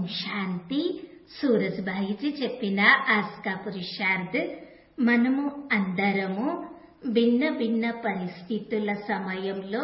శాంతి సూరజ్భాయిజీ చెప్పిన ఆస్కా పురుషార్థ్ మనము అందరము భిన్న భిన్న పరిస్థితుల సమయంలో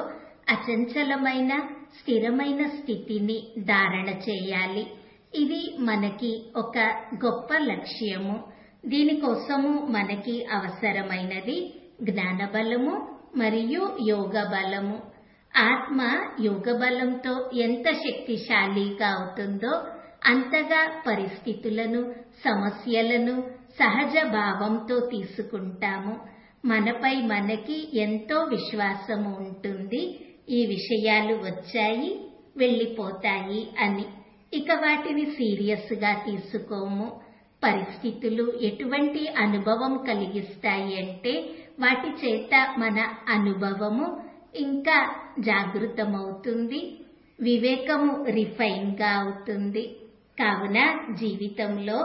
అచంచలమైన స్థిరమైన స్థితిని ధారణ చేయాలి ఇది మనకి ఒక గొప్ప లక్ష్యము దీనికోసము మనకి అవసరమైనది జ్ఞాన బలము మరియు యోగ బలము ఆత్మ యోగ బలంతో ఎంత శక్తిశాలిగా అవుతుందో అంతగా పరిస్థితులను సమస్యలను సహజ భావంతో తీసుకుంటాము మనపై మనకి ఎంతో విశ్వాసము ఉంటుంది ఈ విషయాలు వచ్చాయి వెళ్ళిపోతాయి అని ఇక వాటిని సీరియస్ గా తీసుకోము పరిస్థితులు ఎటువంటి అనుభవం కలిగిస్తాయి అంటే వాటి చేత మన అనుభవము ఇంకా జాగృతమవుతుంది వివేకము రిఫైన్ గా అవుతుంది కావున జీవితంలో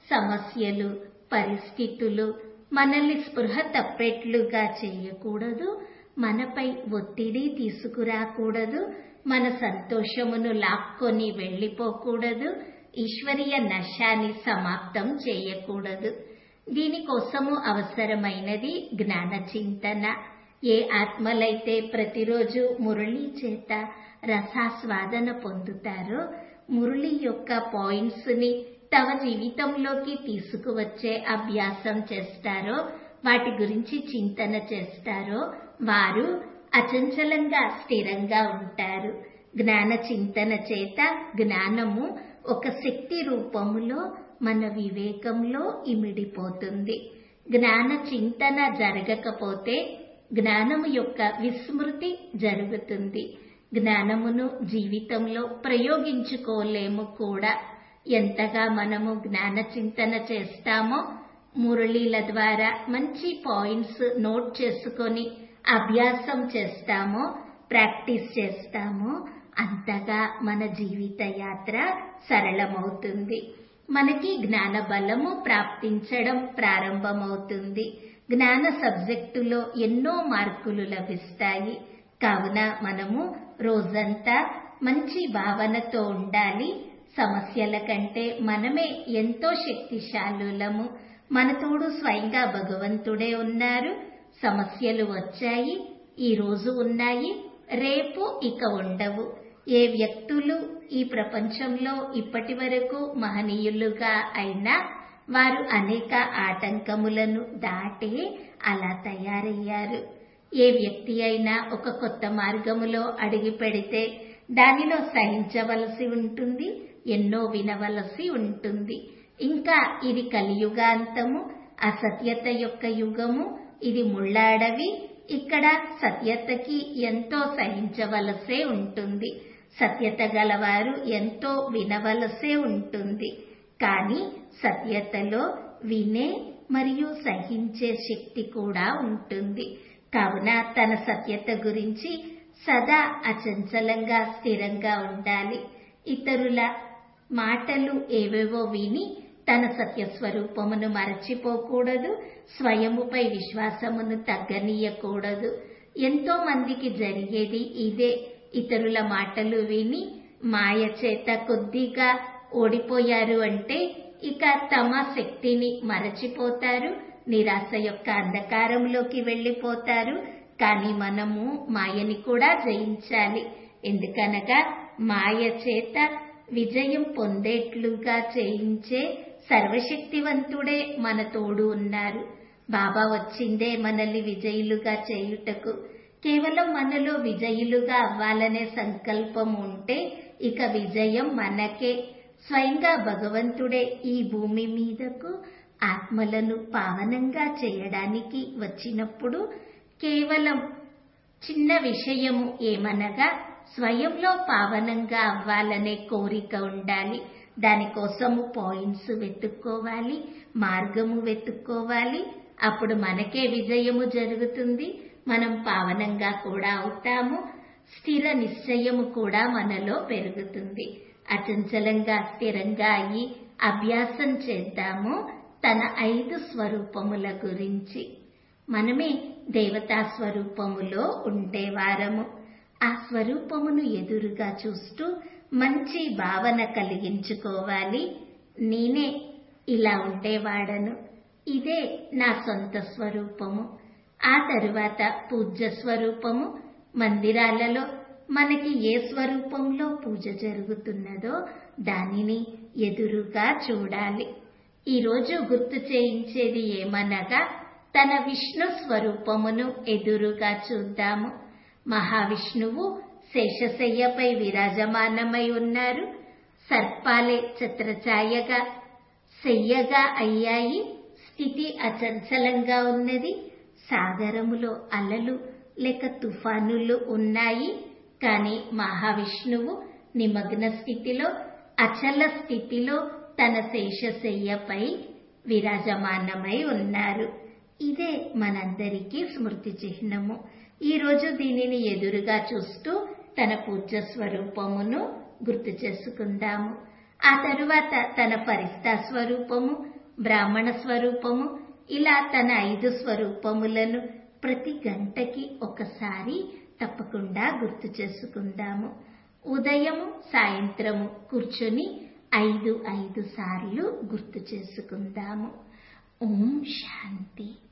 సమస్యలు పరిస్థితులు మనల్ని స్పృహ తప్పేట్లుగా చేయకూడదు మనపై ఒత్తిడి తీసుకురాకూడదు మన సంతోషమును లాక్కొని వెళ్ళిపోకూడదు ఈశ్వరీయ నశాన్ని సమాప్తం చేయకూడదు దీనికోసము అవసరమైనది జ్ఞాన చింతన ఏ ఆత్మలైతే ప్రతిరోజు మురళి చేత రసాస్వాదన పొందుతారో మురళి యొక్క పాయింట్స్ ని తమ జీవితంలోకి తీసుకువచ్చే అభ్యాసం చేస్తారో వాటి గురించి చింతన చేస్తారో వారు అచంచలంగా స్థిరంగా ఉంటారు జ్ఞాన చింతన చేత జ్ఞానము ఒక శక్తి రూపములో మన వివేకంలో ఇమిడిపోతుంది జ్ఞాన చింతన జరగకపోతే జ్ఞానము యొక్క విస్మృతి జరుగుతుంది జ్ఞానమును జీవితంలో ప్రయోగించుకోలేము కూడా ఎంతగా మనము జ్ఞాన చింతన చేస్తామో మురళీల ద్వారా మంచి పాయింట్స్ నోట్ చేసుకొని అభ్యాసం చేస్తామో ప్రాక్టీస్ చేస్తామో అంతగా మన జీవిత యాత్ర సరళమవుతుంది మనకి జ్ఞాన బలము ప్రాప్తించడం ప్రారంభమవుతుంది జ్ఞాన సబ్జెక్టులో ఎన్నో మార్కులు లభిస్తాయి కావున మనము రోజంతా మంచి భావనతో ఉండాలి సమస్యల కంటే మనమే ఎంతో శక్తిశాలులము మన తోడు స్వయంగా భగవంతుడే ఉన్నారు సమస్యలు వచ్చాయి ఈ రోజు ఉన్నాయి రేపు ఇక ఉండవు ఏ వ్యక్తులు ఈ ప్రపంచంలో ఇప్పటి వరకు మహనీయులుగా అయినా వారు అనేక ఆటంకములను దాటే అలా తయారయ్యారు ఏ వ్యక్తి అయినా ఒక కొత్త మార్గములో అడిగి పెడితే దానిలో సహించవలసి ఉంటుంది ఎన్నో వినవలసి ఉంటుంది ఇంకా ఇది కలియుగాంతము అసత్యత యొక్క యుగము ఇది ముళ్ళాడవి ఇక్కడ సత్యతకి ఎంతో సహించవలసే ఉంటుంది సత్యత గలవారు ఎంతో వినవలసే ఉంటుంది కానీ సత్యతలో వినే మరియు సహించే శక్తి కూడా ఉంటుంది కావున తన సత్యత గురించి సదా అచంచలంగా స్థిరంగా ఉండాలి ఇతరుల మాటలు ఏవేవో విని తన సత్య స్వరూపమును మరచిపోకూడదు స్వయముపై విశ్వాసమును తగ్గనీయకూడదు ఎంతో మందికి జరిగేది ఇదే ఇతరుల మాటలు విని మాయ చేత కొద్దిగా ఓడిపోయారు అంటే ఇక తమ శక్తిని మరచిపోతారు నిరాశ యొక్క అంధకారంలోకి వెళ్ళిపోతారు కానీ మనము మాయని కూడా జయించాలి ఎందుకనగా మాయ చేత విజయం పొందేట్లుగా చేయించే సర్వశక్తివంతుడే మన తోడు ఉన్నారు బాబా వచ్చిందే మనల్ని విజయులుగా చేయుటకు కేవలం మనలో విజయులుగా అవ్వాలనే సంకల్పం ఉంటే ఇక విజయం మనకే స్వయంగా భగవంతుడే ఈ భూమి మీదకు ఆత్మలను పావనంగా చేయడానికి వచ్చినప్పుడు కేవలం చిన్న విషయము ఏమనగా స్వయంలో పావనంగా అవ్వాలనే కోరిక ఉండాలి దానికోసము పాయింట్స్ వెతుక్కోవాలి మార్గము వెతుక్కోవాలి అప్పుడు మనకే విజయము జరుగుతుంది మనం పావనంగా కూడా అవుతాము స్థిర నిశ్చయము కూడా మనలో పెరుగుతుంది అచంచలంగా స్థిరంగా అయ్యి అభ్యాసం చేద్దాము తన ఐదు స్వరూపముల గురించి మనమే దేవతా స్వరూపములో ఉండేవారము ఆ స్వరూపమును ఎదురుగా చూస్తూ మంచి భావన కలిగించుకోవాలి నేనే ఇలా ఉండేవాడను ఇదే నా సొంత స్వరూపము ఆ తరువాత పూజ్య స్వరూపము మందిరాలలో మనకి ఏ స్వరూపంలో పూజ జరుగుతున్నదో దానిని ఎదురుగా చూడాలి ఈరోజు గుర్తు చేయించేది ఏమనగా తన విష్ణు స్వరూపమును ఎదురుగా చూద్దాము మహావిష్ణువు శేషశయ్యపై విరాజమానమై ఉన్నారు సర్పాలే ఛత్రఛాయగా శయ్యగా అయ్యాయి స్థితి అచంచలంగా ఉన్నది సాగరములో అలలు లేక తుఫానులు ఉన్నాయి కానీ మహావిష్ణువు నిమగ్న స్థితిలో అచల స్థితిలో తన శేషశయ్యపై విరాజమానమై ఉన్నారు ఇదే మనందరికీ స్మృతి చిహ్నము ఈ రోజు దీనిని ఎదురుగా చూస్తూ తన పూజ్య స్వరూపమును గుర్తు చేసుకుందాము ఆ తరువాత తన ఫరిస్తా స్వరూపము బ్రాహ్మణ స్వరూపము ఇలా తన ఐదు స్వరూపములను ప్రతి గంటకి ఒకసారి తప్పకుండా గుర్తు చేసుకుందాము ఉదయము సాయంత్రము కూర్చొని ఐదు ఐదు సార్లు గుర్తు చేసుకుందాము ఓం శాంతి